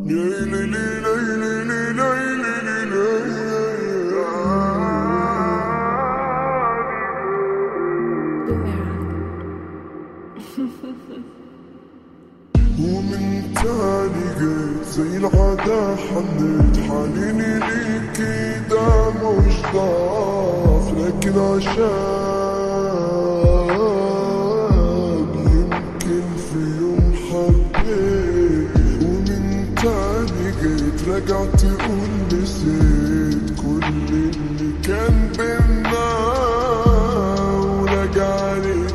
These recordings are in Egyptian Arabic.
ومن تاني جيت زي العادة حنيت حنيني ليكي ده مش ضعف لكن عشان يمكن في يوم حبيت ومن تاني جيت رجعت تقول نسيت كل اللي كان بينا ورجعني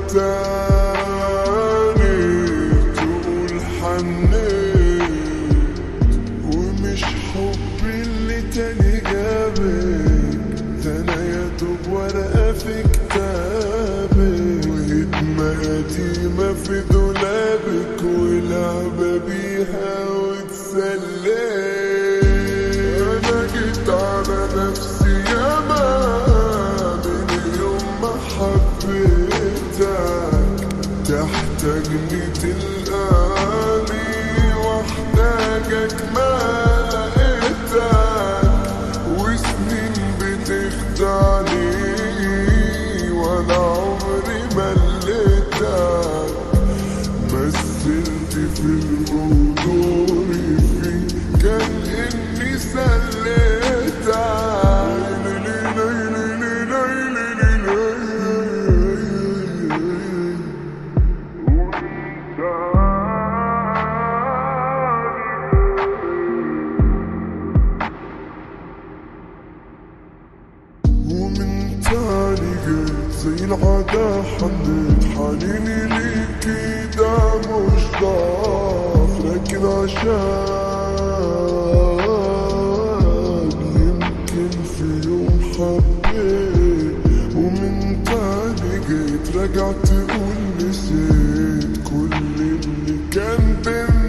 تاني تقول حنيت ومش حبي اللي تاني جابك ده انا يا دوب ورقة في كتابك وهدمة قديمة في دولابك ولعبة بيها واتسليت انا جيت على نفسي ياما من يوم ما حبيتك تحتاجني تلقاني واحتاجك ما لقيتك وسنين بتخدعني وانا عمري مليتك مثلت في الموضوع فيه كان اني سليتك ومن تاني جيت زي العادة حنيت حنيني ليكي ده مش ضعف لكن عشان يمكن في يوم حبيت ومن تاني جيت رجعت تقول نسيت كل اللي كان بينا